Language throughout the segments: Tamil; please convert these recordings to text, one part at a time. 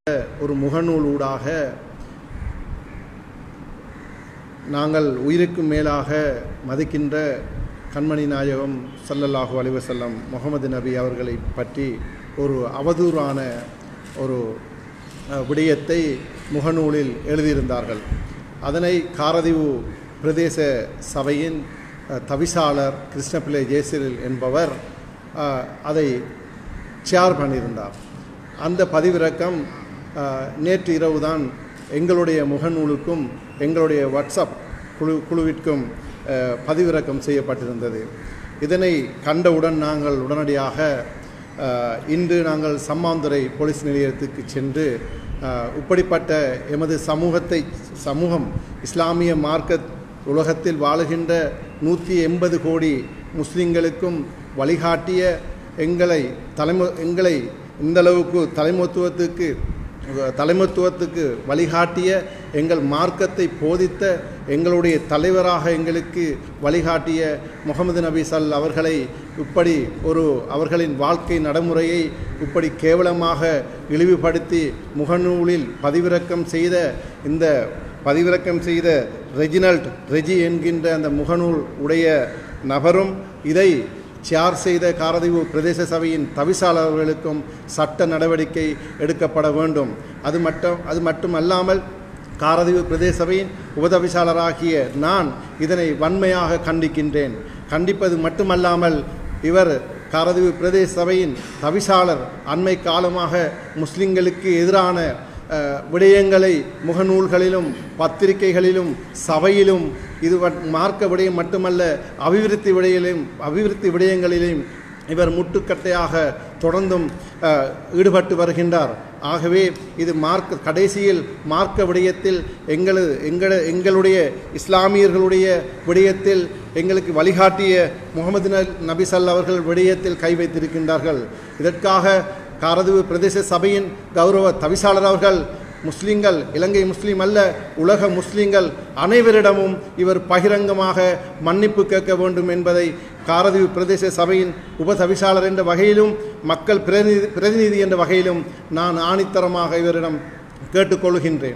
ஒரு முகநூல் ஊடாக நாங்கள் உயிருக்கு மேலாக மதிக்கின்ற கண்மணி நாயகம் ஸல்லல்லாஹு அலைஹி வஸல்லம் முகமது நபி அவர்களை பற்றி ஒரு அவதூறான ஒரு அஹ், விடயத்தை முகநூலில் எழுதியிருந்தார்கள் அதனை காரதீவு பிரதேச சபையின் அஹ், தவிசாளர் கிருஷ்ணபிள்ளை ஜெயசிறில் என்பவர் அஹ், அதை ஷேர் பண்ணியிருந்தார் அந்த பதிவிறக்கம் அஹ், நேற்று இரவுதான் எங்களுடைய முகநூலுக்கும் எங்களுடைய வாட்ஸ்அப் குழு குழுவிற்கும் அஹ், பதிவிறக்கம் செய்யப்பட்டிருந்தது இதனை கண்டவுடன் நாங்கள் உடனடியாக அஹ், இன்று நாங்கள் சம்மாந்துறை போலீஸ் நிலையத்துக்கு சென்று அஹ், இப்படிப்பட்ட எமது சமூகத்தை சமூகம் இஸ்லாமிய மார்க்க உலகத்தில் வாழுகின்ற நூற்றி எண்பது கோடி முஸ்லிம்களுக்கும் வழிகாட்டிய எங்களை தலைமு எங்களை இந்த அளவுக்கு தலைமத்துவத்துக்கு தலைமத்துவத்துக்கு வழிகாட்டிய எங்கள் மார்க்கத்தை போதித்த எங்களுடைய தலைவராக எங்களுக்கு வழிகாட்டிய முகமது நபி சல் அவர்களை இப்படி ஒரு அவர்களின் வாழ்க்கை நடைமுறையை இப்படி கேவலமாக இழிவுபடுத்தி முகநூலில் பதிவிறக்கம் செய்த இந்த பதிவிறக்கம் செய்த ரெஜினல்ட் ரெஜி என்கின்ற அந்த முகநூல் உடைய நபரும் இதை ஷேர் செய்த காரதீவு பிரதேச சபையின் தவிசாளர்களுக்கும் சட்ட நடவடிக்கை எடுக்கப்பட வேண்டும் அது மட்டும் அது மட்டுமல்லாமல் காரதீவு பிரதேச சபையின் உபதவிசாளராகிய நான் இதனை வன்மையாக கண்டிக்கின்றேன் கண்டிப்பது மட்டுமல்லாமல் இவர் காரதீவு பிரதேச சபையின் தவிசாளர் அண்மை காலமாக முஸ்லிம்களுக்கு எதிரான அஹ், விடயங்களை முகநூல்களிலும் பத்திரிகைகளிலும் சபையிலும் இது வ- மார்க்க விடயம் மட்டுமல்ல அபிவிருத்தி விடயிலும் அபிவிருத்தி விடயங்களிலும் இவர் முட்டுக்கட்டையாக தொடர்ந்தும் அஹ், ஈடுபட்டு வருகின்றார் ஆகவே இது மார்க்க கடைசியில் மார்க்க விடயத்தில் எங்களது எங்கள எங்களுடைய இஸ்லாமியர்களுடைய விடயத்தில் எங்களுக்கு வழிகாட்டிய முகமது ந- நபி ஸல் அவர்கள் விடயத்தில் கை வைத்திருக்கின்றார்கள் இதற்காக காரதுவு பிரதேச சபையின் கௌரவ தவிசாளர் அவர்கள் முஸ்லிம்கள் இலங்கை முஸ்லீம் அல்ல உலக முஸ்லிம்கள் அனைவரிடமும் இவர் பகிரங்கமாக மன்னிப்பு கேட்க வேண்டும் என்பதை காரதீவு பிரதேச சபையின் உபதவிசாளர் என்ற வகையிலும் மக்கள் பிரதிநிதி பிரதிநிதி என்ற வகையிலும் நான் ஆணித்தரமாக இவரிடம் கேட்டுக்கொள்கின்றேன்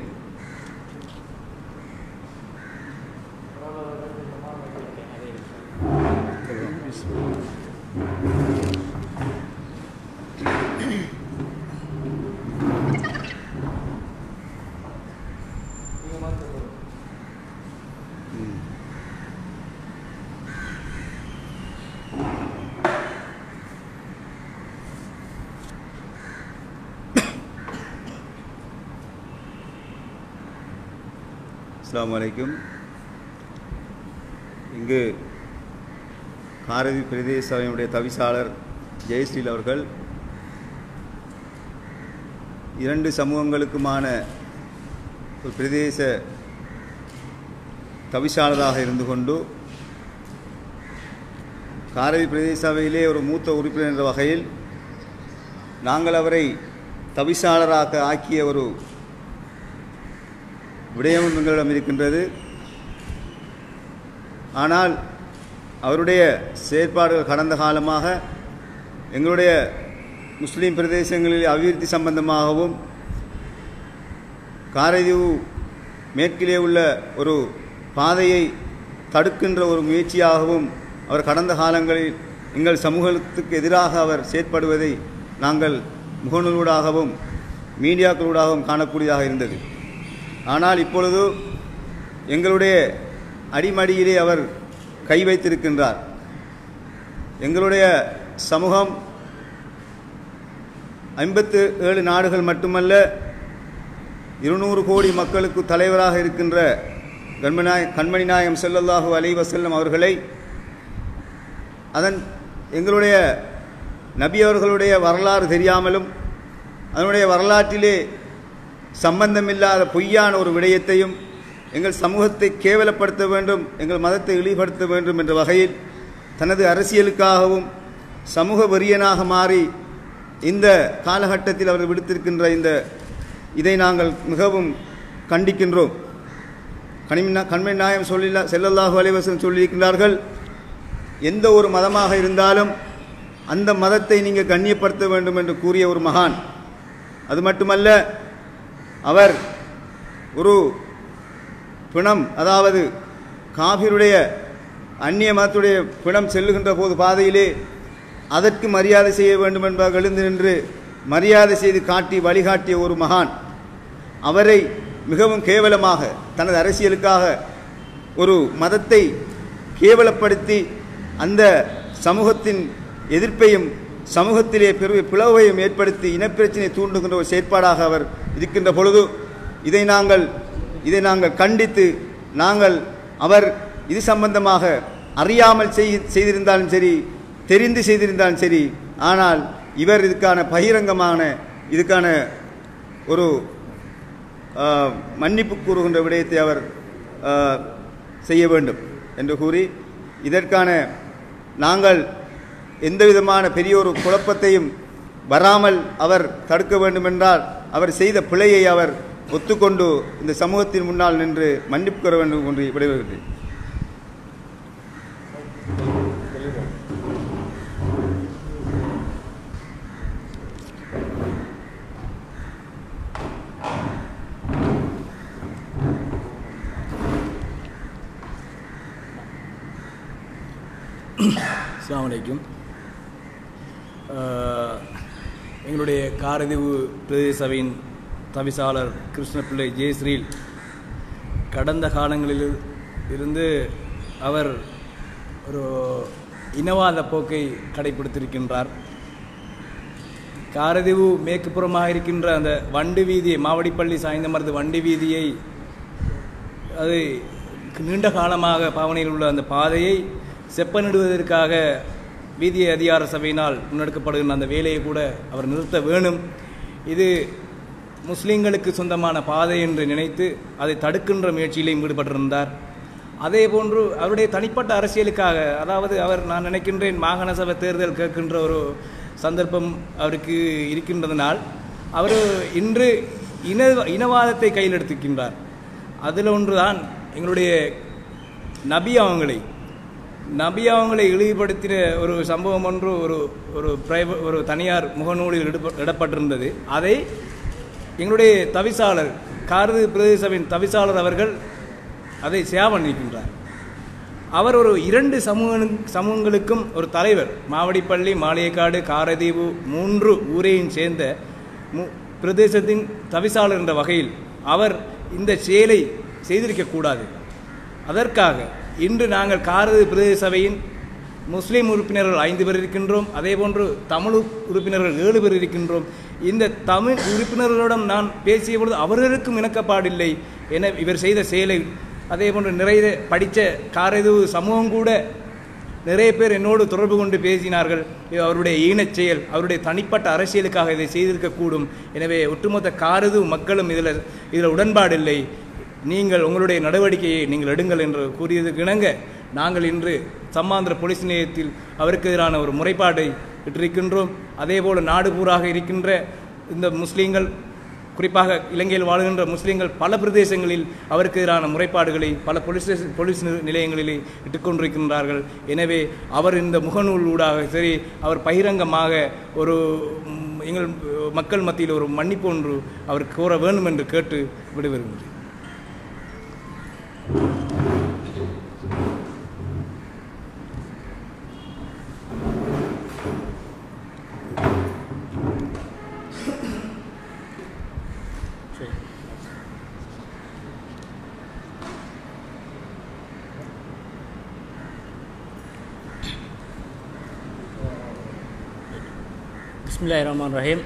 அஸ்ஸலாமு அலைக்கும் இங்கு காரதி பிரதேச சபையினுடைய தவிசாளர் ஜெயஸ்ரீல் அவர்கள் இரண்டு சமூகங்களுக்குமான ஒரு பிரதேச தவிசாளராக இருந்து கொண்டு காரதி பிரதேச சபையிலே ஒரு மூத்த உறுப்பினர் என்ற வகையில் நாங்கள் அவரை தவிசாளராக ஆக்கிய ஒரு விடயமும் எங்களிடம் இருக்கின்றது ஆனால் அவருடைய செயற்பாடுகள் கடந்த காலமாக எங்களுடைய முஸ்லீம் பிரதேசங்களில் அபிவிருத்தி சம்பந்தமாகவும் காரைதீவு மேற்கிலே உள்ள ஒரு பாதையை தடுக்கின்ற ஒரு முயற்சியாகவும் அவர் கடந்த காலங்களில் எங்கள் சமூகத்துக்கு எதிராக அவர் செயற்படுவதை நாங்கள் முகநூலூடாகவும் மீடியாக்களூடாகவும் காணக்கூடியதாக இருந்தது ஆனால் இப்பொழுது எங்களுடைய அடிமடியிலே அவர் கை வைத்திருக்கின்றார் எங்களுடைய சமூகம் ஐம்பத்து ஏழு நாடுகள் மட்டுமல்ல இருநூறு கோடி மக்களுக்கு தலைவராக இருக்கின்ற கண்மநாய கண்மணி நாயகம் ஸல்லல்லாஹு அலைஹி வஸல்லம் அவர்களை அதன் எங்களுடைய நபி அவர்களுடைய வரலாறு தெரியாமலும் அதனுடைய வரலாற்றிலே சம்பந்தமில்லாத பொய்யான ஒரு விடயத்தையும் எங்கள் சமூகத்தை கேவலப்படுத்த வேண்டும் எங்கள் மதத்தை இழிவுபடுத்த வேண்டும் என்ற வகையில் தனது அரசியலுக்காகவும் சமூக வெறியனாக மாறி இந்த காலகட்டத்தில் அவர் விடுத்திருக்கின்ற இந்த இதை நாங்கள் மிகவும் கண்டிக்கின்றோம் கனிமினா கண்மணி நாயம் சொல்லி செல்லல்லாஹு அலைவசம் சொல்லியிருக்கிறார்கள் எந்த ஒரு மதமாக இருந்தாலும் அந்த மதத்தை நீங்கள் கண்ணியப்படுத்த வேண்டும் என்று கூறிய ஒரு மகான் அது மட்டுமல்ல அவர் ஒரு பிணம் அதாவது காபிருடைய அந்நிய மதத்துடைய பிணம் செல்லுகின்ற போது பாதையிலே அதற்கு மரியாதை செய்ய வேண்டும் என்பதாக எழுந்து நின்று மரியாதை செய்து காட்டி வழிகாட்டிய ஒரு மகான் அவரை மிகவும் கேவலமாக தனது அரசியலுக்காக ஒரு மதத்தை கேவலப்படுத்தி அந்த சமூகத்தின் எதிர்ப்பையும் சமூகத்திலே பெரு பிளவையும் ஏற்படுத்தி இனப்பிரச்சனை தூண்டுகின்ற ஒரு செயற்பாடாக அவர் இருக்கின்ற பொழுது இதை நாங்கள் இதை நாங்கள் கண்டித்து நாங்கள் அவர் இது சம்பந்தமாக அறியாமல் செய் செய்திருந்தாலும் சரி தெரிந்து செய்திருந்தாலும் சரி ஆனால் இவர் இதுக்கான பகிரங்கமான இதுக்கான ஒரு ஆஹ், மன்னிப்பு கூறுகின்ற விடயத்தை அவர் ஆஹ், செய்ய வேண்டும் என்று கூறி இதற்கான நாங்கள் எந்த விதமான பெரிய ஒரு குழப்பத்தையும் வராமல் அவர் தடுக்க வேண்டுமென்றால் அவர் செய்த பிழையை அவர் ஒத்துக்கொண்டு இந்த சமூகத்தின் முன்னால் நின்று மன்னிப்பு கூற வேண்டும் என்று விடைபெறுகிறேன் அஸ்ஸலாமு அலைக்கும் அஹ், எங்களுடைய காரதிவு பிரதேச சபையின் தவிசாளர் கிருஷ்ணபிள்ளை ஜெயஸ்ரீல் கடந்த காலங்களில் இருந்து அவர் ஒரு இனவாத போக்கை கடைபிடித்திருக்கின்றார் காரதிவு மேற்குப்புறமாக இருக்கின்ற அந்த வண்டு வீதியை மாவடிப்பள்ளி சாய்ந்தமரது வண்டி வீதியை அது நீண்ட காலமாக பாவனையில் உள்ள அந்த பாதையை செப்பனிடுவதற்காக வீதி அதிகார சபையினால் முன்னெடுக்கப்படுகின்ற அந்த வேலையை கூட அவர் நிறுத்த வேணும் இது முஸ்லிம்களுக்கு சொந்தமான பாதை என்று நினைத்து அதை தடுக்கின்ற முயற்சியிலையும் ஈடுபட்டிருந்தார் அதே போன்று அவருடைய தனிப்பட்ட அரசியலுக்காக அதாவது அவர் நான் நினைக்கின்றேன் மாகாண சபை தேர்தல் கேட்கின்ற ஒரு சந்தர்ப்பம் அவருக்கு இருக்கின்றதனால் அவர் இன்று இன இனவாதத்தை கையில் எடுத்துக்கின்றார் அதில் ஒன்றுதான் எங்களுடைய நபி அவங்களை நபி அவங்களை இழிவுபடுத்தின ஒரு சம்பவம் ஒன்று ஒரு ஒரு பிரைவ ஒரு தனியார் முகநூலில் இடப்ப இடப்பட்டிருந்தது அதை எங்களுடைய தவிசாளர் காரது பிரதேச சபையின் தவிசாளர் அவர்கள் அதை ஷேர் பண்ணியிருக்கின்றார் அவர் ஒரு இரண்டு சமூக சமூகங்களுக்கும் ஒரு தலைவர் மாவடிப்பள்ளி மாளிகைக்காடு காரதீவு மூன்று ஊரையும் சேர்ந்த மு- பிரதேசத்தின் தவிசாளர் என்ற வகையில் அவர் இந்த செயலை செய்திருக்கக்கூடாது அதற்காக இன்று நாங்கள் காரது பிரதேச சபையின் முஸ்லீம் உறுப்பினர்கள் ஐந்து பேர் இருக்கின்றோம் அதேபோன்று தமிழ் உறுப்பினர்கள் ஏழு பேர் இருக்கின்றோம் இந்த தமிழ் உறுப்பினர்களிடம் நான் பேசிய பொழுது அவர்களுக்கும் இணக்கப்பாடில்லை என இவர் செய்த செயலை அதேபோன்று நிறைய படித்த காரது சமூகம் கூட நிறைய பேர் என்னோடு தொடர்பு கொண்டு பேசினார்கள் இது அவருடைய ஈனச் செயல் அவருடைய தனிப்பட்ட அரசியலுக்காக இதை செய்திருக்கக்கூடும் எனவே ஒட்டுமொத்த காரது மக்களும் இதில் இதில் உடன்பாடில்லை நீங்கள் உங்களுடைய நடவடிக்கையை நீங்கள் எடுங்கள் என்று கூறியதுக்கு இணங்க நாங்கள் இன்று சம்மாந்திர போலீஸ் நிலையத்தில் அவருக்கு எதிரான ஒரு முறைப்பாட்டை இட்டிருக்கின்றோம் அதேபோல நாடு பூராக இருக்கின்ற இந்த முஸ்லீம்கள் குறிப்பாக இலங்கையில் வாழ்கின்ற முஸ்லீம்கள் பல பிரதேசங்களில் அவருக்கு எதிரான முறைப்பாடுகளை பல போலீஸ் ஸ்டேஷன் போலீஸ் நி- நிலையங்களிலே இட்டுக்கொண்டிருக்கின்றார்கள் எனவே அவர் இந்த முகநூல் ஊடாக சரி அவர் பகிரங்கமாக ஒரு ம், எங்கள் மக்கள் மத்தியில் ஒரு மன்னிப்பு ஒன்று அவர் கோர வேண்டும் என்று கேட்டு விடுவிருக்கின்றேன் பிஸ்மில்லாஹ் ரஹ்மான் ரஹீம்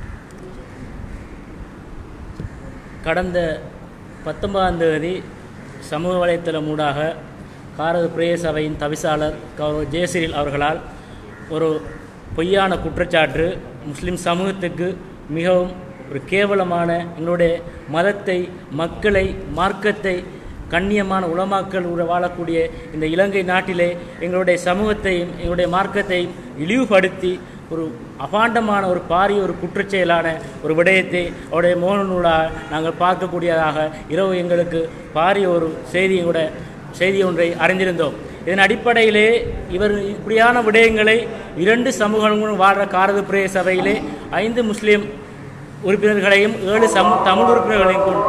கடந்த பத்தொன்பதாம் தேதி சமூக வலைத்தளம் ஊடாக காரது பிரேய சபையின் தவிசாளர் கௌரவ ஜெயசிறில் அவர்களால் ஒரு பொய்யான குற்றச்சாட்டு முஸ்லிம் சமூகத்துக்கு மிகவும் ஒரு கேவலமான எங்களுடைய மதத்தை மக்களை மார்க்கத்தை கண்ணியமான உலமாக்கள் உற வாழக்கூடிய இந்த இலங்கை நாட்டிலே எங்களுடைய சமூகத்தையும் எங்களுடைய மார்க்கத்தையும் இழிவுபடுத்தி ஒரு அபாண்டமான ஒரு பாரிய ஒரு குற்றச்செயலான ஒரு விடயத்தை அவருடைய மோகநூலாக நாங்கள் பார்க்கக்கூடியதாக இரவு எங்களுக்கு பாரிய ஒரு செய்தியோட செய்தி ஒன்றை அறிந்திருந்தோம் இதன் அடிப்படையிலே இவர் இப்படியான விடயங்களை இரண்டு சமூகங்களும் வாழ்கிற காரது பிரேய சபையிலே ஐந்து முஸ்லீம் உறுப்பினர்களையும் ஏழு சம் தமிழ் உறுப்பினர்களையும் கொண்டு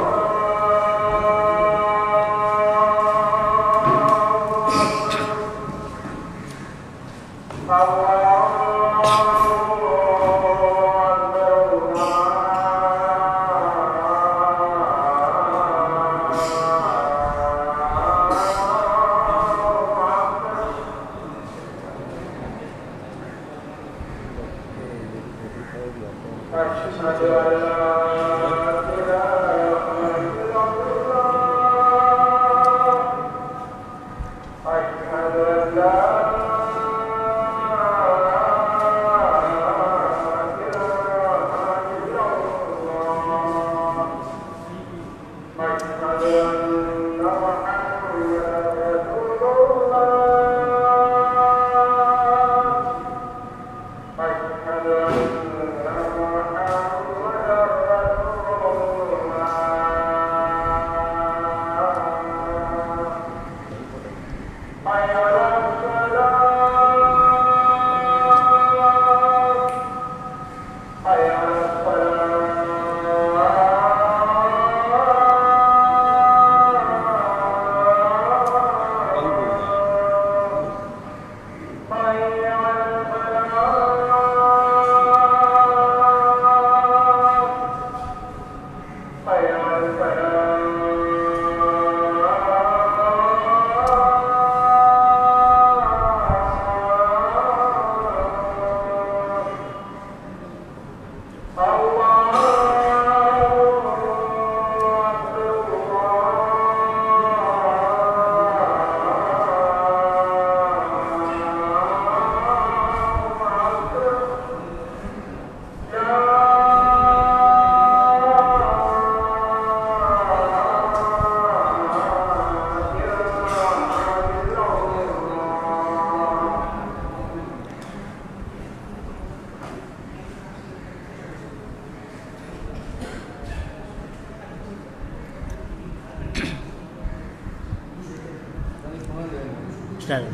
ஸ்டார்ட்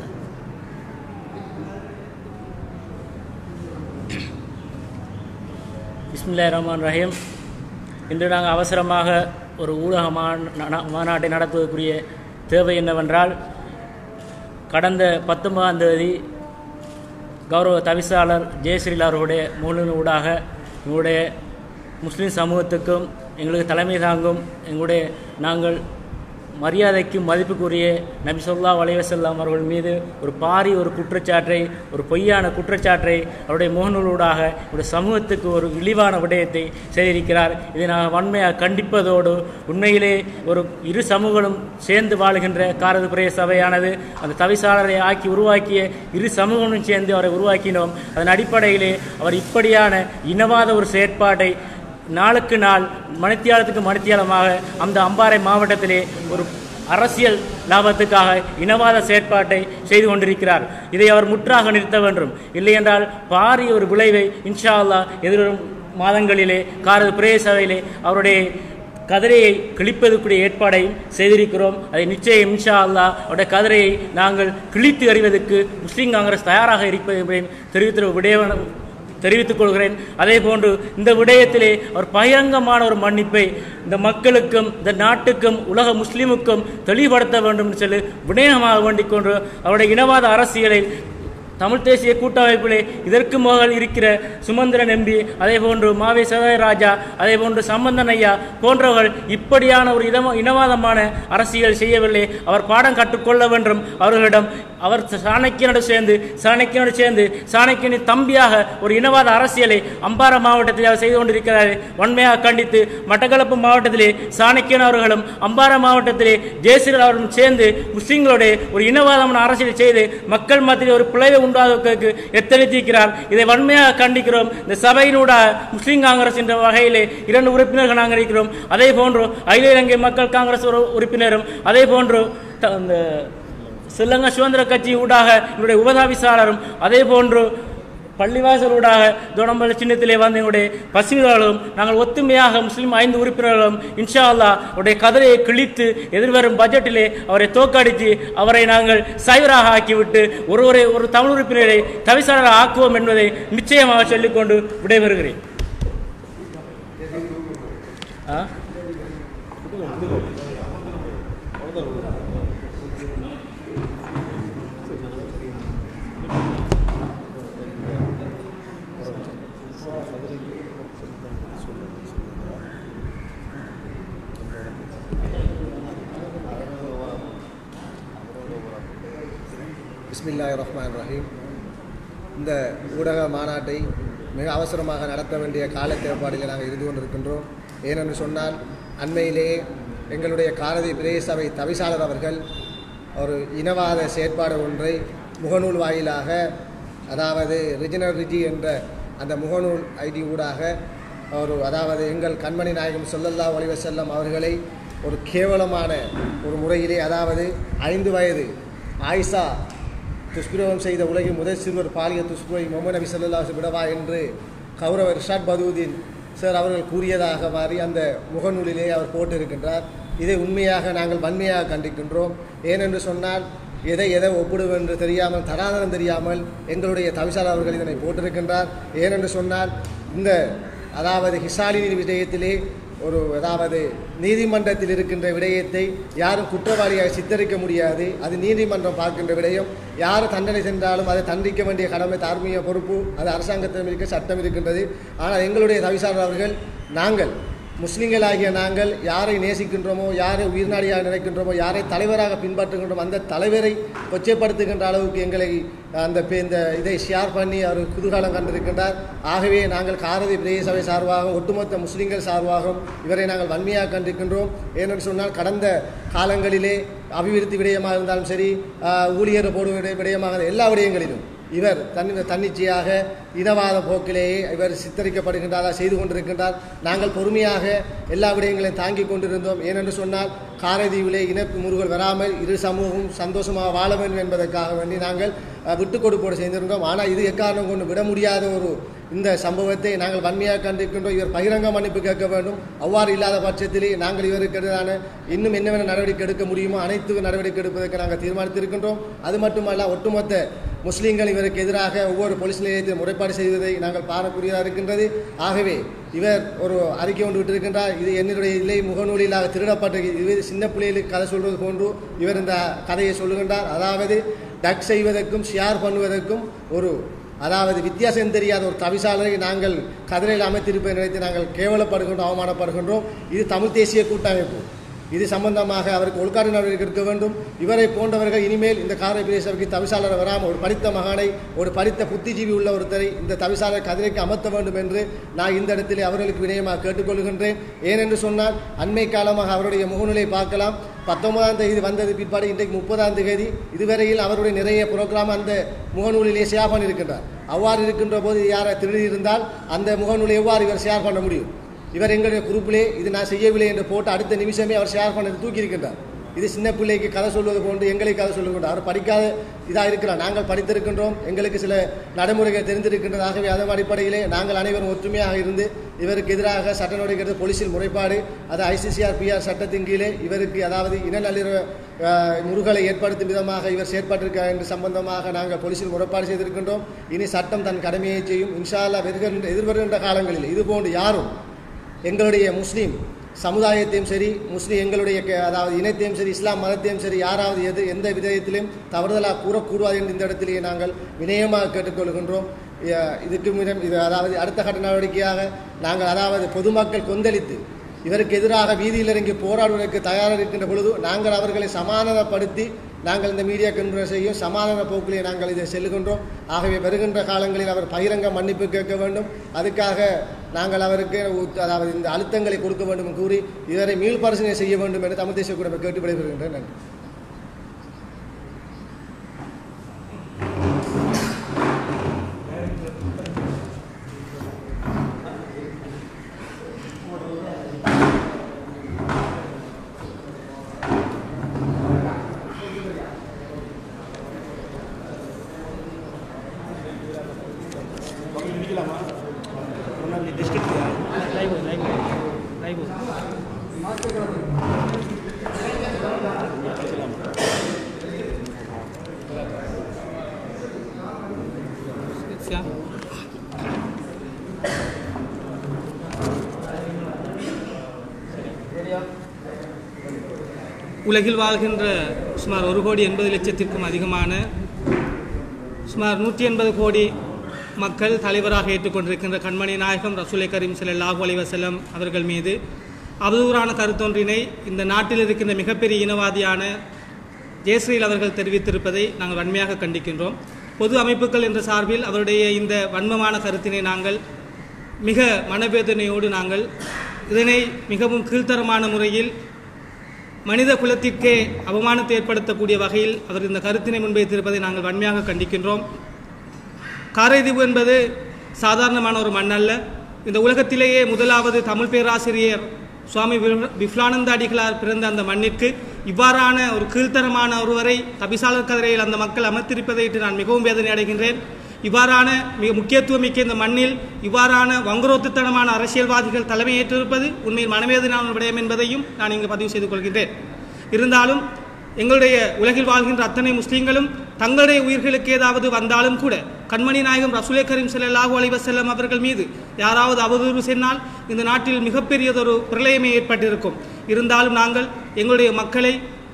பிஸ்மில்லா ரஹ்மான் ரஹீம் இன்று நாங்கள் அவசரமாக ஒரு ஊடக மா- மாநாட்டை நடத்துவதற்குரிய தேவை என்னவென்றால் கடந்த பத்தொன்பதாம் தேதி கௌரவ தவிசாளர் ஜெயஸ்ரீல் அவர்களுடைய முழு ஊடாக எங்களுடைய முஸ்லீம் சமூகத்துக்கும் எங்களுக்கு தலைமை தாங்கும் எங்களுடைய நாங்கள் மரியாதைக்கும் மதிப்புக்குரிய நபி ஸல்லல்லாஹு அலைஹி வஸல்லம் அவர்கள் மீது ஒரு பாரி ஒரு குற்றச்சாட்டை ஒரு பொய்யான குற்றச்சாட்டை அவருடைய முகநூலூடாக ஒரு சமூகத்துக்கு ஒரு இழிவான விடயத்தை செய்திருக்கிறார் இதை நாங்கள் வன்மையாக கண்டிப்பதோடு உண்மையிலே ஒரு இரு சமூகங்களும் சேர்ந்து வாழுகின்ற காரதுபுரிய சபையானது அந்த தவிசாளரை ஆக்கி உருவாக்கிய இரு சமூகங்களும் சேர்ந்து அவரை உருவாக்கினோம் அதன் அடிப்படையிலே அவர் இப்படியான இனவாத ஒரு செயற்பாட்டை நாளுக்கு நாள் மணித்தியாலத்துக்கு மணித்தியாலமாக அந்த அம்பாறை மாவட்டத்திலே ஒரு அரசியல் லாபத்துக்காக இனவாத செயற்பாட்டை செய்து கொண்டிருக்கிறார் இதை அவர் முற்றாக நிறுத்த வேண்டும் இல்லையென்றால் பாரிய ஒரு விளைவை இன்ஷா அல்லாஹ் எதிர்வரும் மாதங்களிலே காரது பிரேய சபையிலே அவருடைய கதிரையை கிழிப்பதற்குரிய ஏற்பாடையும் செய்திருக்கிறோம் அதை நிச்சயம் இன்ஷா அல்லாஹ் அவருடைய கதிரையை நாங்கள் கிழித்து அறிவதற்கு முஸ்லீம் காங்கிரஸ் தயாராக இருப்பது என்பதையும் தெரிவித்த விடய தெரிவித்துக் கொள்கிறேன் அதே போன்று இந்த விடயத்திலே அவர் பகிரங்கமான ஒரு மன்னிப்பை இந்த மக்களுக்கும் இந்த நாட்டுக்கும் உலக முஸ்லிமுக்கும் தெளிவுபடுத்த வேண்டும் என்று சொல்லி விடயமாக வேண்டிக் கொண்டு அவருடைய இனவாத அரசியலை தமிழ் தேசிய கூட்டமைப்பிலே இதற்கு முதல் இருக்கிற சுமந்திரன் எம்பி அதே போன்று மாவே ராஜா அதே போன்று சம்பந்தன் ஐயா போன்றவர்கள் இப்படியான ஒரு இதம இனவாதமான அரசியல் செய்யவில்லை அவர் பாடம் கற்றுக்கொள்ள வேண்டும் அவர்களிடம் அவர் சாணக்கியனோடு சேர்ந்து சாணக்கியனோடு சேர்ந்து சாணக்கியனின் தம்பியாக ஒரு இனவாத அரசியலை அம்பாறை மாவட்டத்தில் அவர் செய்து கொண்டிருக்கிறார் வன்மையாக கண்டித்து மட்டக்களப்பு மாவட்டத்திலே சாணக்கியன் அவர்களும் அம்பாறை மாவட்டத்திலே ஜெயசீலன் அவர்களும் சேர்ந்து முஸ்லிம்களுடைய ஒரு இனவாதமான அரசியலை செய்து மக்கள் மத்தியில் ஒரு பிளவை உண்டாக்குவதற்கு எத்தனைத்திருக்கிறார் இதை வன்மையாக கண்டிக்கிறோம் இந்த சபையினூடாக முஸ்லிம் காங்கிரஸ் என்ற வகையிலே இரண்டு உறுப்பினர்கள் நாங்கள் இருக்கிறோம் அதே போன்று அகில இலங்கை மக்கள் காங்கிரஸ் ஒரு உறுப்பினரும் அதே போன்று த- இந்த ஸ்ரீலங்கா சுதந்திர கட்சி ஊடாக எங்களுடைய உபதாபிசாளரும் அதே போன்று பள்ளிவாசலூடாக தோடம்பல சின்னத்திலே வந்து எங்களுடைய பசுமையாளரும் நாங்கள் ஒத்துமையாக முஸ்லிம் ஐந்து உறுப்பினர்களும் இன்ஷா அல்லாஹ் அவருடைய கதரையை கிழித்து எதிர்வரும் பட்ஜெட்டிலே அவரை தோக்கடித்து அவரை நாங்கள் சைவராக ஆக்கிவிட்டு ஒருவரை ஒரு தமிழ் உறுப்பினரை தவிசாளராக ஆக்குவோம் என்பதை நிச்சயமாக சொல்லிக்கொண்டு விடைபெறுகிறேன் ஆ பிஸ்மில்லாஹ் ரஹ்மான் ரஹீம் இந்த ஊடக மாநாட்டை மிக அவசரமாக நடத்த வேண்டிய கால தேவைப்பாடில் நாங்கள் இருந்து கொண்டிருக்கின்றோம் ஏனென்று சொன்னால் அண்மையிலே எங்களுடைய காரதி பிரதேசபை தவிசாளர் அவர்கள் ஒரு இனவாத செயற்பாடு ஒன்றை முகநூல் வாயிலாக அதாவது ரிஜினல் ரிஜி என்ற அந்த முகநூல் ஐடி ஊடாக ஒரு அதாவது எங்கள் கண்மணி நாயகம் சொல்லல்லா ஒளிவ செல்லம் அவர்களை ஒரு கேவலமான ஒரு முறையிலே அதாவது ஐந்து வயது ஆயிஷா துஷ்பிரயோகம் செய்த உலகின் முதல் சிறுவர் பாலிய துஷ்புரை முகமது நபி ஸல்லல்லாஹு அலைஹி விடவா என்று கௌரவ ரிஷாட் பதூதீன் சார் அவர்கள் கூறியதாக மாறி அந்த முகநூலிலே அவர் போட்டிருக்கின்றார் இதை உண்மையாக நாங்கள் வன்மையாக கண்டிக்கின்றோம் ஏனென்று சொன்னால் எதை எதை ஒப்பிடுவது என்று தெரியாமல் தராதரம் தெரியாமல் எங்களுடைய தவிசாளர் அவர்கள் இதனை போட்டிருக்கின்றார் ஏனென்று சொன்னால் இந்த அதாவது ஹிசாலினி விடயத்திலே ஒரு அதாவது நீதிமன்றத்தில் இருக்கின்ற விடயத்தை யாரும் குற்றவாளியாக சித்தரிக்க முடியாது அது நீதிமன்றம் பார்க்கின்ற விடயம் யார் தண்டனை சென்றாலும் அதை தண்டிக்க வேண்டிய கடமை தார்மீக பொறுப்பு அது அரசாங்கத்திடம் இருக்க சட்டம் இருக்கின்றது ஆனால் எங்களுடைய தவிசாளர் அவர்கள் நாங்கள் முஸ்லிம்களாகிய நாங்கள் யாரை நேசிக்கின்றோமோ யாரை உயிர்நாடியாக நினைக்கின்றோமோ யாரை தலைவராக பின்பற்றுகின்றோமோ அந்த தலைவரை கொச்சைப்படுத்துகின்ற அளவுக்கு எங்களை அந்த பே- இந்த இதை ஷேர் பண்ணி அவர் குதூகலம் கண்டிருக்கின்றார் ஆகவே நாங்கள் காரதி பிரதேச சபை சார்பாகவும் ஒட்டுமொத்த முஸ்லிம்கள் சார்பாகவும் இவரை நாங்கள் வன்மையாக கண்டிருக்கின்றோம் ஏனென்று சொன்னால் கடந்த காலங்களிலே அபிவிருத்தி விடயமாக இருந்தாலும் சரி ஆஹ், ஊழியர் போடும் விடய- விடயமாக இருந்தாலும் எல்லா விடயங்களிலும் இவர் தன்னி தன்னிச்சையாக இனவாத போக்கிலேயே இவர் சித்தரிக்கப்படுகின்றாரா செய்து கொண்டிருக்கின்றார் நாங்கள் பொறுமையாக எல்லா விடயங்களையும் தாங்கிக் கொண்டிருந்தோம் ஏனென்று சொன்னால் காரதீவிலே இனப்பு முருகல் வராமல் இரு சமூகம் சந்தோஷமாக வாழ வேண்டும் என்பதற்காக வேண்டி நாங்கள் அஹ், விட்டுக் கொடுப்போடு செய்திருந்தோம் ஆனால் இது எக்காரணம் கொண்டு விட முடியாத ஒரு இந்த சம்பவத்தை நாங்கள் வன்மையாக கண்டிருக்கின்றோம் இவர் பகிரங்க மன்னிப்பு கேட்க வேண்டும் அவ்வாறு இல்லாத பட்சத்திலே நாங்கள் இவருக்கு எதிரான இன்னும் என்னவென்ன நடவடிக்கை எடுக்க முடியுமோ அனைத்து நடவடிக்கை எடுப்பதற்கு நாங்கள் தீர்மானித்திருக்கின்றோம் அது மட்டுமல்ல ஒட்டுமொத்த முஸ்லீம்கள் இவருக்கு எதிராக ஒவ்வொரு போலீஸ் நிலையத்தில் முறைப்பாடு செய்வதை நாங்கள் பாரக்கூடியதாக இருக்கின்றது ஆகவே இவர் ஒரு அறிக்கை ஒன்று விட்டிருக்கின்றார் இது என்னுடைய இல்லை முகநூலிலாக திருடப்பட்ட இது சின்ன பிள்ளைகளுக்கு கதை சொல்வது போன்று இவர் இந்த கதையை சொல்லுகின்றார் அதாவது டக் செய்வதற்கும் ஷேர் பண்ணுவதற்கும் ஒரு அதாவது வித்தியாசம் தெரியாத ஒரு தவிசாளரை நாங்கள் கதிரையில் அமைத்திருப்பதை நினைத்து நாங்கள் கேவலப்படுகின்றோம் அவமானப்படுகின்றோம் இது தமிழ் தேசிய கூட்டமைப்பு இது சம்பந்தமாக அவருக்கு ஒழுக்காடு நடவடிக்கை எடுக்க வேண்டும் இவரை போன்றவர்கள் இனிமேல் இந்த காரை பிரதேசத்துக்கு தவிசாளர் வராமல் ஒரு படித்த மகானை ஒரு படித்த புத்திஜீவி உள்ள ஒருத்தரை இந்த தவிசாளர் கதிரைக்கு அமர்த்த வேண்டும் என்று நான் இந்த இடத்திலே அவர்களுக்கு வினயமாக கேட்டுக்கொள்கின்றேன் ஏனென்று சொன்னால் அண்மை காலமாக அவருடைய முகநிலை பார்க்கலாம் பத்தொன்பதாம் தேதி வந்தது பிற்பாடு இன்றைக்கு முப்பதாம் தேதி இதுவரையில் அவருடைய நிறைய புரோகிராம் அந்த முகநூலிலே ஷேர் பண்ணியிருக்கின்றார் அவ்வாறு இருக்கின்ற போது யாரை திருடி இருந்தால் அந்த முகநூலை எவ்வாறு இவர் ஷேர் பண்ண முடியும் இவர் எங்களுடைய குரூப்பிலே இது நான் செய்யவில்லை என்று போட்டு அடுத்த நிமிஷமே அவர் ஷேர் பண்ணது தூக்கி இருக்கின்றார் இது சின்ன பிள்ளைக்கு கதை சொல்வது போன்று எங்களை கதை சொல்லுகின்றார் அவர் படிக்காத இதாக இருக்கிறார் நாங்கள் படித்திருக்கின்றோம் எங்களுக்கு சில நடைமுறைகள் தெரிந்திருக்கின்றது ஆகவே அதன் அடிப்படையிலே நாங்கள் அனைவரும் ஒற்றுமையாக இருந்து இவருக்கு எதிராக சட்ட நடவடிக்கை எடுத்து போலீசில் முறைப்பாடு அது ஐசிசிஆர் பிஆர் சட்டத்தின் கீழே இவருக்கு அதாவது இன நல்லிணர்வு அஹ், முருகலை ஏற்படுத்தும் விதமாக இவர் செயற்பட்டிருக்கார் என்று சம்பந்தமாக நாங்கள் போலீசில் முறைப்பாடு செய்திருக்கின்றோம் இனி சட்டம் தன் கடமையை செய்யும் இன்ஷா அல்லாஹ் வருகின்ற எதிர்வருகின்ற காலங்களில் இதுபோன்று யாரும் எங்களுடைய முஸ்லீம் சமுதாயத்தையும் சரி முஸ்லீம் எங்களுடைய க- அதாவது இனத்தையும் சரி இஸ்லாம் மதத்தையும் சரி யாராவது எது எந்த விதத்திலும் தவறுதலாக கூறக்கூடாது என்று இந்த இடத்திலேயே நாங்கள் வினயமாக கேட்டுக்கொள்கின்றோம் இ- இதுக்கு மிடம் இது அதாவது அடுத்த கட்ட நடவடிக்கையாக நாங்கள் அதாவது பொதுமக்கள் கொந்தளித்து இவருக்கு எதிராக வீதியில் இறங்கி போராடுவதற்கு தயாராக இருக்கின்ற பொழுது நாங்கள் அவர்களை சமாதானப்படுத்தி நாங்கள் இந்த மீடியா கன்ஃபரன்ஸ் செய்யும் சமாதான போக்கிலே நாங்கள் இதை செல்லுகின்றோம் ஆகவே வருகின்ற காலங்களில் அவர் பகிரங்க மன்னிப்பு கேட்க வேண்டும் அதுக்காக நாங்கள் அவருக்கு உத்- அதாவது இந்த அழுத்தங்களை கொடுக்க வேண்டும் என்று கூறி இவரை மீள்பரிசீலனை செய்ய வேண்டும் என்று தமிழ் தேசிய குடும்பம் கேட்டு விடைபெறுகின்றேன் நன்றி லைவ் லைவ் லைவ் உலகில் வாழ்கின்ற சுமார் ஒரு கோடி எண்பது லட்சத்திற்கும் அதிகமான சுமார் நூற்றி எண்பது கோடி மக்கள் தலைவராக ஏற்றுக்கொண்டிருக்கின்ற கண்மணி நாயகம் ரசூலை கரீம் ஸல்லல்லாஹு அலைஹி வஸல்லம் அவர்கள் மீது அவதூறான கருத்தொன்றினை இந்த நாட்டில் இருக்கின்ற மிகப்பெரிய இனவாதியான ஜெயஸ்ரீல் அவர்கள் தெரிவித்திருப்பதை நாங்கள் வன்மையாக கண்டிக்கின்றோம் பொது அமைப்புகள் என்ற சார்பில் அவருடைய இந்த வன்மமான கருத்தினை நாங்கள் மிக மனவேதனையோடு நாங்கள் இதனை மிகவும் கீழ்த்தரமான முறையில் மனித குலத்திற்கே அவமானத்தை ஏற்படுத்தக்கூடிய வகையில் அவர் இந்த கருத்தினை முன்வைத்திருப்பதை நாங்கள் வன்மையாக கண்டிக்கின்றோம் காரைதீவு என்பது சாதாரணமான ஒரு மண் அல்ல இந்த உலகத்திலேயே முதலாவது தமிழ் பேராசிரியர் சுவாமி வி- விஃலானந்த அடிகளார் பிறந்த அந்த மண்ணிற்கு இவ்வாறான ஒரு கீழ்த்தரமான ஒருவரை தபிசாளர் கதிரையில் அந்த மக்கள் அமர்த்திருப்பதையிட்டு நான் மிகவும் வேதனை அடைகின்றேன் இவ்வாறான மிக முக்கியத்துவமிக்க இந்த மண்ணில் இவ்வாறான வங்குரோத்துத்தனமான அரசியல்வாதிகள் தலைமையேற்றிருப்பது உண்மையில் மனவேதனான விடயம் என்பதையும் நான் இங்கு பதிவு செய்து கொள்கின்றேன் இருந்தாலும் எங்களுடைய உலகில் வாழ்கின்ற அத்தனை முஸ்லீம்களும் தங்களுடைய உயிர்களுக்கு ஏதாவது வந்தாலும் கூட கண்மணி நாயகம் ரசூலே கரீம் ஸல்லல்லாஹு அலைஹி வஸல்லம் அவர்கள் மீது யாராவது அவதூறு சென்றால் இந்த நாட்டில் மிகப்பெரியதொரு பிரளயமே ஏற்பட்டிருக்கும் இருந்தாலும் நாங்கள் எங்களுடைய மக்களை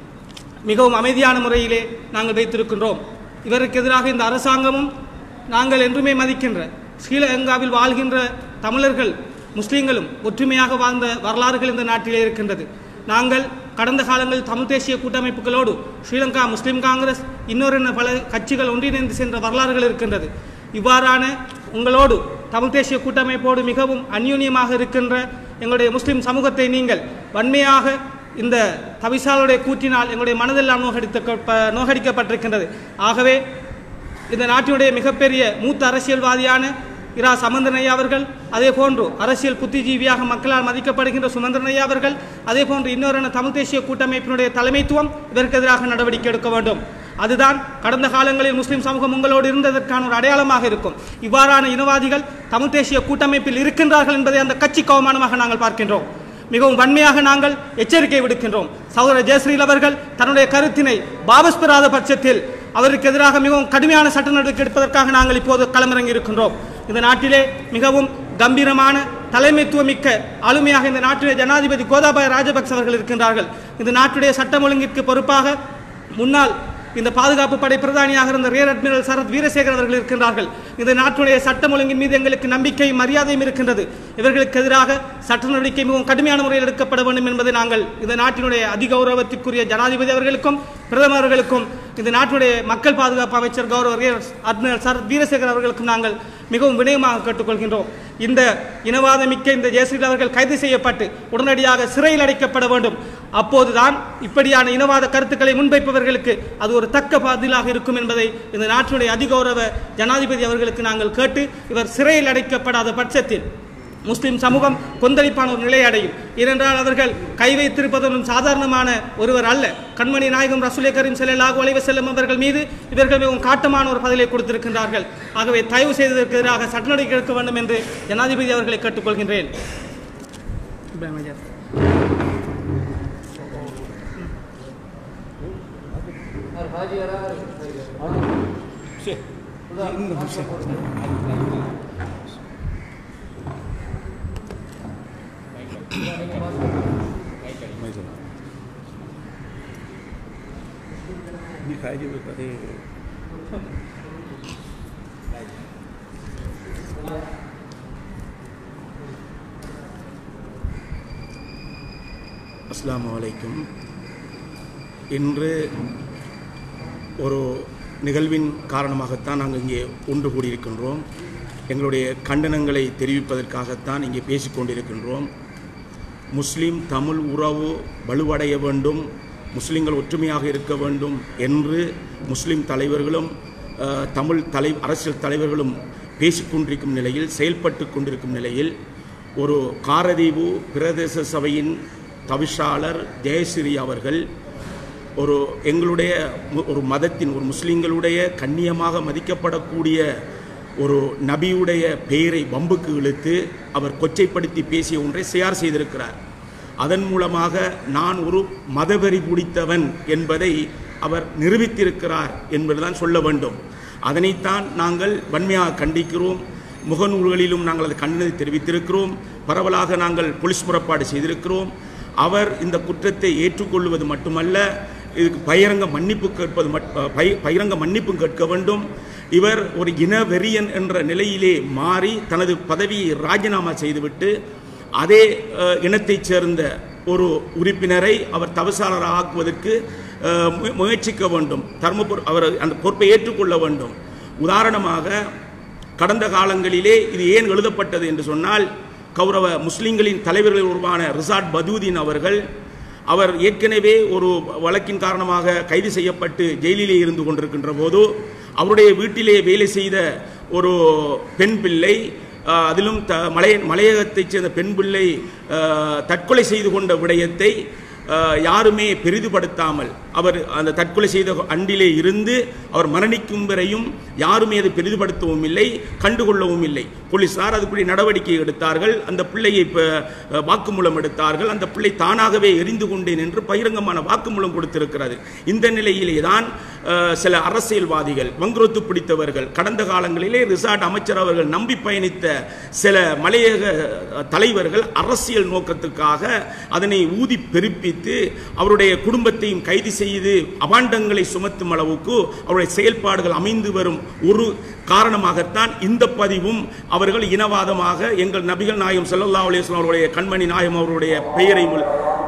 மிகவும் அமைதியான முறையிலே நாங்கள் வைத்திருக்கின்றோம் இவருக்கு எதிராக இந்த அரசாங்கமும் நாங்கள் என்றுமே மதிக்கின்ற ஸ்ரீலங்காவில் வாழ்கின்ற தமிழர்கள் முஸ்லீம்களும் ஒற்றுமையாக வாழ்ந்த வரலாறுகள் இந்த நாட்டிலே இருக்கின்றது நாங்கள் கடந்த காலங்களில் தமிழ் தேசிய கூட்டமைப்புகளோடு ஸ்ரீலங்கா முஸ்லீம் காங்கிரஸ் இன்னொரு என்ன பல கட்சிகள் ஒன்றிணைந்து சென்ற வரலாறுகள் இருக்கின்றது இவ்வாறான உங்களோடு தமிழ் தேசிய கூட்டமைப்போடு மிகவும் அந்யூன்யமாக இருக்கின்ற எங்களுடைய முஸ்லிம் சமூகத்தை நீங்கள் வன்மையாக இந்த தவிசாலுடைய கூற்றினால் எங்களுடைய மனதெல்லாம் நோகடித்த நோகடிக்கப்பட்டிருக்கின்றது ஆகவே இந்த நாட்டினுடைய மிகப்பெரிய மூத்த அரசியல்வாதியான இரா சமந்திரனையா அவர்கள் அதே போன்று அரசியல் புத்திஜீவியாக மக்களால் மதிக்கப்படுகின்ற சுமந்திரனையா அவர்கள் அதே போன்று இன்னொரு தமிழ் தேசிய கூட்டமைப்பினுடைய தலைமைத்துவம் இதற்கு எதிராக நடவடிக்கை எடுக்க வேண்டும் அதுதான் கடந்த காலங்களில் முஸ்லிம் சமூகம் உங்களோடு இருந்ததற்கான ஒரு அடையாளமாக இருக்கும் இவ்வாறான இனவாதிகள் தமிழ் தேசிய கூட்டமைப்பில் இருக்கின்றார்கள் என்பதை அந்த கட்சி கவமானமாக நாங்கள் பார்க்கின்றோம் மிகவும் வன்மையாக நாங்கள் எச்சரிக்கை விடுக்கின்றோம் சகோதரர் ஜெயஸ்ரீல் அவர்கள் தன்னுடைய கருத்தினை வாபஸ் பெறாத பட்சத்தில் அவருக்கு எதிராக மிகவும் கடுமையான சட்ட நடவடிக்கை எடுப்பதற்காக நாங்கள் இப்போது களமிறங்கி இருக்கின்றோம் இந்த நாட்டிலே மிகவும் கம்பீரமான தலைமைத்துவமிக்க ஆளுமையாக இந்த நாட்டிலே ஜனாதிபதி கோதாபாய ராஜபக்ச அவர்கள் இருக்கின்றார்கள் இந்த நாட்டுடைய சட்டம் ஒழுங்கிற்கு பொறுப்பாக முன்னாள் இந்த பாதுகாப்பு படை பிரதானியாக இருந்த ரியர் அட்மிரல் சரத் வீரசேகர் அவர்கள் இருக்கின்றார்கள் இந்த நாட்டுடைய சட்டம் ஒழுங்கின் மீது எங்களுக்கு நம்பிக்கையும் மரியாதையும் இருக்கின்றது இவர்களுக்கு எதிராக சட்ட நடவடிக்கை மிகவும் கடுமையான முறையில் எடுக்கப்பட வேண்டும் என்பதை நாங்கள் இந்த நாட்டினுடைய அதிகௌரவத்திற்குரிய ஜனாதிபதி அவர்களுக்கும் பிரதமர்களுக்கும் இந்த நாட்டுடைய மக்கள் பாதுகாப்பு அமைச்சர் கௌரவ ரியர் அட்மிரல் சரத் வீரசேகர் அவர்களுக்கும் நாங்கள் மிகவும் வினயமாக கேட்டுக்கொள்கின்றோம் இந்த இனவாதமிக்க இந்த ஜெயஸ்ரீல் அவர்கள் கைது செய்யப்பட்டு உடனடியாக சிறையில் அடைக்கப்பட வேண்டும் அப்போதுதான் இப்படியான இனவாத கருத்துக்களை முன்வைப்பவர்களுக்கு அது ஒரு தக்க பதிலாக இருக்கும் என்பதை இந்த நாட்டினுடைய அதிகௌரவ ஜனாதிபதி அவர்களுக்கு நாங்கள் கேட்டு இவர் சிறையில் அடைக்கப்படாத பட்சத்தில் முஸ்லிம் சமூகம் கொந்தளிப்பான ஒரு நிலை அடையும் ஏனென்றால் அவர்கள் கை வைத்திருப்பதும் சாதாரணமான ஒருவர் அல்ல கண்மணி நாயகம் ரசூலே கரீம் ஸல்லல்லாஹு அலைஹி வஸல்லம் அவர்கள் மீது இவர்கள் மிகவும் காட்டமான ஒரு பதிலை கொடுத்திருக்கின்றார்கள் ஆகவே தயவு செய்ததற்கு எதிராக சட்ட நடவடிக்கை எடுக்க வேண்டும் என்று ஜனாதிபதி அவர்களை கேட்டுக்கொள்கின்றேன் இப்ராஹிம் ஐயா. அஸ்ஸலாமு அலைக்கும் இன்று ஒரு நிகழ்வின் காரணமாகத்தான் நாங்கள் இங்கே ஒன்று கூடியிருக்கின்றோம் எங்களுடைய கண்டனங்களை தெரிவிப்பதற்காகத்தான் இங்கே பேசிக் கொண்டிருக்கின்றோம் முஸ்லீம் தமிழ் உறவு வலுவடைய வேண்டும் முஸ்லீம்கள் ஒற்றுமையாக இருக்க வேண்டும் என்று முஸ்லீம் தலைவர்களும் அஹ், தமிழ் தலை அரசியல் தலைவர்களும் பேசிக்கொண்டிருக்கும் நிலையில் செயல்பட்டு கொண்டிருக்கும் நிலையில் ஒரு காரதீவு பிரதேச சபையின் தவிசாளர் ஜெயஸ்ரீ அவர்கள் ஒரு எங்களுடைய மு- ஒரு மதத்தின் ஒரு முஸ்லீம்களுடைய கண்ணியமாக மதிக்கப்படக்கூடிய ஒரு நபியுடைய பெயரை வம்புக்கு இழுத்து அவர் கொச்சைப்படுத்தி பேசிய ஒன்றை ஷேர் செய்திருக்கிறார் அதன் மூலமாக நான் ஒரு மதவெறி பிடித்தவன் என்பதை அவர் நிரூபித்திருக்கிறார் என்பதுதான் சொல்ல வேண்டும் அதனைத்தான் நாங்கள் வன்மையாக கண்டிக்கிறோம் முகநூல்களிலும் நாங்கள் அது கண்டனத்தை தெரிவித்திருக்கிறோம் பரவலாக நாங்கள் போலீஸ் முறைப்பாடு செய்திருக்கிறோம் அவர் இந்த குற்றத்தை ஏற்றுக்கொள்வது மட்டுமல்ல இதுக்கு பகிரங்க மன்னிப்பு கேட்பது மட்- அஹ், பகி- பகிரங்க மன்னிப்பும் கேட்க வேண்டும் இவர் ஒரு இனவெறியன் என்ற நிலையிலே மாறி தனது பதவியை ராஜினாமா செய்துவிட்டு அதே அஹ், இனத்தைச் சேர்ந்த ஒரு உறுப்பினரை அவர் தவசாளராக ஆக்குவதற்கு அஹ், மு- முயற்சிக்க வேண்டும் தர்மபுர் அவர் அந்த பொறுப்பை ஏற்றுக்கொள்ள வேண்டும் உதாரணமாக கடந்த காலங்களிலே இது ஏன் எழுதப்பட்டது என்று சொன்னால் கௌரவ முஸ்லிம்களின் தலைவர்களில் உருவான ரிசாட் பதூதீன் அவர்கள் அவர் ஏற்கனவே ஒரு வழக்கின் காரணமாக கைது செய்யப்பட்டு ஜெயிலிலே இருந்து கொண்டிருக்கின்ற போது அவருடைய வீட்டிலே வேலை செய்த ஒரு பெண் பிள்ளை ஆஹ், அதிலும் த மலைய மலையகத்தைச் சேர்ந்த பெண் பிள்ளை ஆஹ், தற்கொலை செய்து கொண்ட விடயத்தை ஆஹ், யாருமே பெரிதுபடுத்தாமல் அவர் அந்த தற்கொலை செய்த அண்டிலே இருந்து அவர் மரணிக்கும் வரையும் யாருமே அதை பெரிதுபடுத்தவும் இல்லை கண்டுகொள்ளவும் இல்லை போலீசார் அதுக்குரிய நடவடிக்கை எடுத்தார்கள் அந்த பிள்ளையை இப்ப, அஹ், வாக்குமூலம் எடுத்தார்கள் அந்த பிள்ளை தானாகவே எரிந்து கொண்டேன் என்று பகிரங்கமான வாக்குமூலம் கொடுத்திருக்கிறது இந்த நிலையிலே தான் அஹ், சில அரசியல்வாதிகள் வங்குரோத்து பிடித்தவர்கள் கடந்த காலங்களிலே ரிசார்ட் அமைச்சர் அவர்கள் நம்பி பயணித்த சில மலையக அஹ், தலைவர்கள் அரசியல் நோக்கத்துக்காக அதனை ஊதி பெருப்பித்து அவருடைய குடும்பத்தையும் கைது செய்து அபாண்டங்களை சுமத்தும் அளவுக்கு அவருடைய செயல்பாடுகள் அமைந்து வரும் ஒரு காரணமாகத்தான் இந்த பதிவும் அவர்கள் இனவாதமாக எங்கள் நபிகள் நாயகம் ஸல்லல்லாஹு அலைஹி வஸல்லம் அவருடைய கண்மணி நாயகம் அவருடைய பெயரை முழு-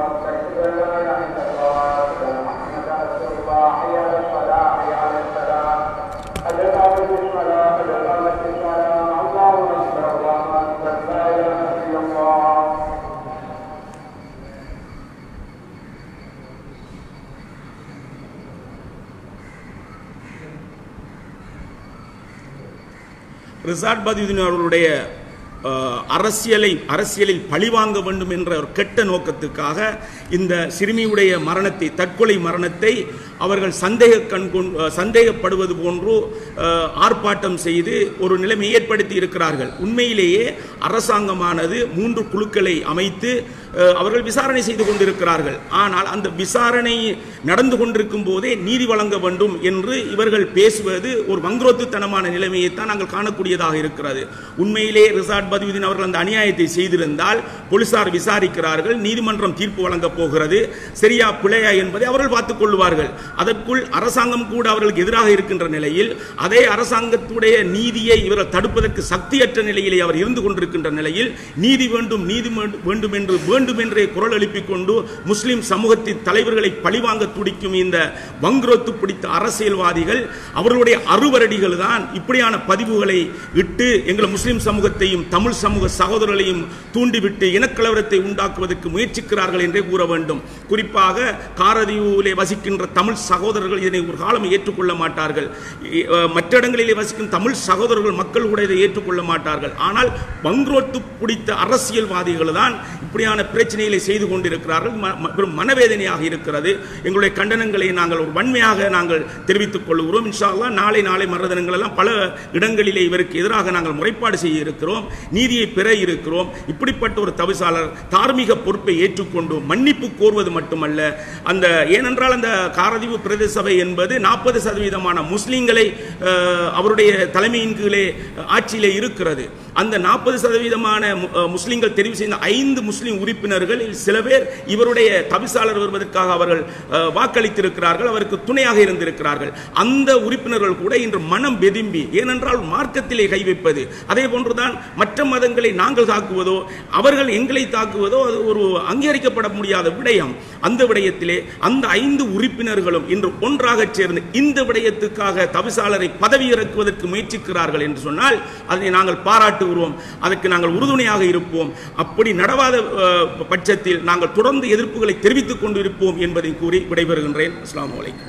ரிசார்ட் பதியுதீன் அவர்களுடைய அஹ், அரசியலை அரசியலில் பழிவாங்க வேண்டும் என்ற ஒரு கெட்ட நோக்கத்துக்காக இந்த சிறுமியுடைய மரணத்தை தற்கொலை மரணத்தை அவர்கள் சந்தேக கண் கொண்- அஹ், சந்தேகப்படுவது போன்று அஹ், ஆர்ப்பாட்டம் செய்து ஒரு நிலைமை ஏற்படுத்தி இருக்கிறார்கள் உண்மையிலேயே அரசாங்கமானது மூன்று குழுக்களை அமைத்து அஹ், அவர்கள் விசாரணை செய்து கொண்டிருக்கிறார்கள் ஆனால் அந்த விசாரணை நடந்து கொண்டிருக்கும் போதே நீதி வழங்க வேண்டும் என்று இவர்கள் பேசுவது ஒரு வங்குரோத்துத்தனமான நிலைமையைத்தான் நாங்கள் காணக்கூடியதாக இருக்கிறது உண்மையிலே ரிசார்ட் பதிவுதீன் அவர்கள் அந்த அநியாயத்தை செய்திருந்தால் போலீசார் விசாரிக்கிறார்கள் நீதிமன்றம் தீர்ப்பு வழங்கப் போகிறது சரியா பிழையா என்பதை அவர்கள் பார்த்துக் கொள்வார்கள் அதற்குள் அரசாங்கம் கூட அவர்களுக்கு எதிராக இருக்கின்ற நிலையில் அதே அரசாங்கத்துடைய நீதியை இவர்கள் தடுப்பதற்கு சக்தியற்ற நிலையிலே அவர் இருந்து கொண்டிருக்கின்ற நிலையில் நீதி வேண்டும் நீதி வேண்டும் வேண்டும் என்று வேண்டும் என்றே குரல் எழுப்பிக் கொண்டு முஸ்லிம் சமூகத்தின் தலைவர்களை பழிவாங்க துடிக்கும் இந்த வங்குரோத்து பிடித்த அரசியல்வாதிகள் அவர்களுடைய அறுவரடிகள் தான் இப்படியான பதிவுகளை இட்டு எங்கள் முஸ்லிம் சமூகத்தையும் தமிழ் சமூக சகோதரர்களையும் தூண்டிவிட்டு இனக்கலவரத்தை உண்டாக்குவதற்கு முயற்சிக்கிறார்கள் என்றே கூற வேண்டும் குறிப்பாக காரதீவிலே வசிக்கின்ற தமிழ் சகோதரர்கள் இதனை ஒரு காலம் ஏற்றுக்கொள்ள மாட்டார்கள் இ- அஹ், மற்ற இடங்களிலே வசிக்கும் தமிழ் சகோதரர்கள் மக்கள் கூட இதை ஏற்றுக்கொள்ள மாட்டார்கள் ஆனால் வங்குரோத்து பிடித்த அரசியல்வாதிகள் தான் இப்படியான பிரச்சனைகளை செய்து கொண்டிருக்கிறார்கள் ம- ம- பெரும் மனவேதனையாக இருக்கிறது எங்களுடைய கண்டனங்களை நாங்கள் ஒரு வன்மையாக நாங்கள் தெரிவித்துக் கொள்கிறோம் இன்ஷா அல்லாஹ் நாளை நாளை மறுதினங்கள் எல்லாம் பல இடங்களிலே இவருக்கு எதிராக நாங்கள் முறைப்பாடு செய்ய இருக்கிறோம் நீதியை பெற இருக்கிறோம் இப்படிப்பட்ட ஒரு தவிசாளர் தார்மீக பொறுப்பை ஏற்றுக்கொண்டு மன்னிப்பு கோருவது மட்டுமல்ல அந்த ஏனென்றால் அந்த காரதீவு பிரதேச சபை என்பது நாற்பது சதவீதமான முஸ்லிம்களை அஹ், அவருடைய தலைமையின் கீழே ஆட்சியிலே இருக்கிறது அந்த நாற்பது சதவீதமான மு- அஹ், முஸ்லிம்கள் தெரிவு செய்த ஐந்து முஸ்லிம் உறுப்பினர்களில் சில பேர் இவருடைய தவிசாளர் வருவதற்காக அவர்கள் அஹ், வாக்களித்திருக்கிறார்கள் அவருக்கு துணையாக இருந்திருக்கிறார்கள் அந்த உறுப்பினர்கள் கூட இன்று மனம் வெதும்பி ஏனென்றால் மார்க்கத்திலே கை வைப்பது அதே போன்றுதான் மற்ற மதங்களை நாங்கள் தாக்குவதோ அவர்கள் எங்களை தாக்குவதோ அது ஒரு அங்கீகரிக்கப்பட முடியாத விடயம் அந்த விடயத்திலே அந்த ஐந்து உறுப்பினர்களும் இன்று ஒன்றாக சேர்ந்து இந்த விடயத்துக்காக தவிசாளரை பதவி இறக்குவதற்கு முயற்சிக்கிறார்கள் என்று சொன்னால் அதை நாங்கள் பாராட்டுகிறோம் அதற்கு நாங்கள் உறுதுணையாக இருப்போம் அப்படி நடவாத அஹ், பட்சத்தில் நாங்கள் தொடர்ந்து எதிர்ப்புகளை தெரிவித்துக் கொண்டிருப்போம் என்பதை கூறி விடைபெறுகின்றேன் அஸ்ஸலாமு அலைக்கும்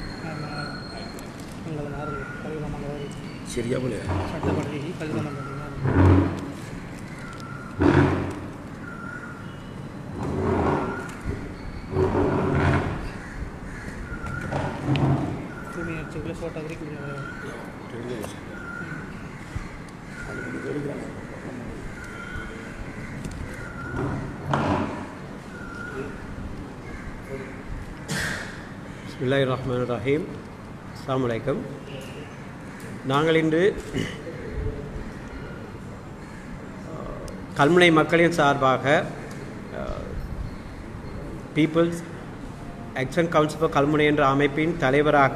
சரியா போல பிஸ்மில்லாஹிர் ரஹ்மான் ரஹீம் அஸ்ஸலாமு அலைக்கும் நாங்கள் இன்று கல்முனை மக்களின் சார்பாக ah, People's Action Council for Kalmunai என்ற அமைப்பின் தலைவராக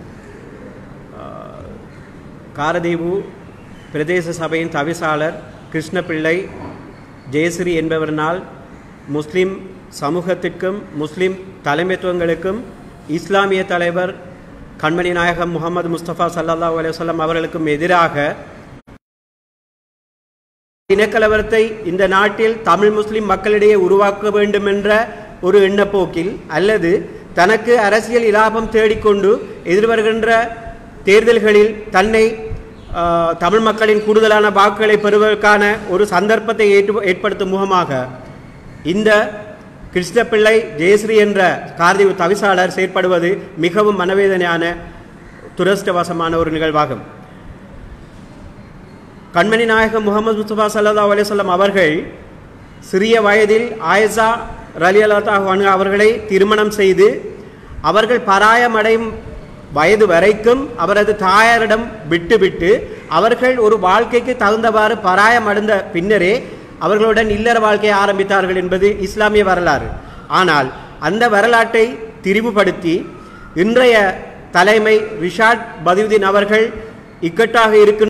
ஆஹ், காரதீவு பிரதேச சபையின் தவிசாளர் கிருஷ்ணபிள்ளை ஜெயஸ்ரீ என்பவரினால் முஸ்லிம் சமூகத்திற்கும் முஸ்லிம் தலைமைத்துவங்களுக்கும் இஸ்லாமிய தலைவர் கண்மணி நாயகம் முகமது முஸ்தபா சல்லல்லாஹு அலைஹி வஸல்லம் அவர்களுக்கும் எதிராக இனக்கலவரத்தை இந்த நாட்டில் தமிழ் முஸ்லிம் மக்களிடையே உருவாக்க வேண்டும் என்ற ஒரு எண்ணப்போக்கில் அல்லது தனக்கு அரசியல் இலாபம் தேடிக்கொண்டு எதிர்வருகின்ற தேர்தல்களில் தன்னை ஆ, தமிழ் மக்களின் கூடுதலான வாக்குகளை பெறுவதற்கான ஒரு சந்தர்ப்பத்தை ஏற்று ஏற்படுத்தும் முகமாக இந்த கிருஷ்ணபிள்ளை ஜெயஸ்ரீ என்ற கார்தீவு தவிசாளர் செயற்படுவது மிகவும் மனவேதனையான துரஷ்டவசமான ஒரு நிகழ்வாகும் கண்மணி நாயகம் முகமது முஸ்தபா சல்லா அலிசல்லாம் அவர்கள் சிறிய வயதில் ஆயிஷா ரலி அல்லாஹ் அவர்களை திருமணம் செய்து அவர்கள் பராயமடையும் வயது வரைக்கும் அவரது தாயாரிடம் விட்டுவிட்டு அவர்கள் ஒரு வாழ்க்கைக்கு தகுந்தவாறு பராயம் அடைந்த பின்னரே அவர்களுடன் இல்லற வாழ்க்கையை ஆரம்பித்தார்கள் என்பது இஸ்லாமிய வரலாறு ஆனால் அந்த வரலாற்றை திரிவுபடுத்தி இன்றைய தலைமை ரிஷாட் பதியுதீன் அவர்கள் இக்கட்டாக இருக்கின்ற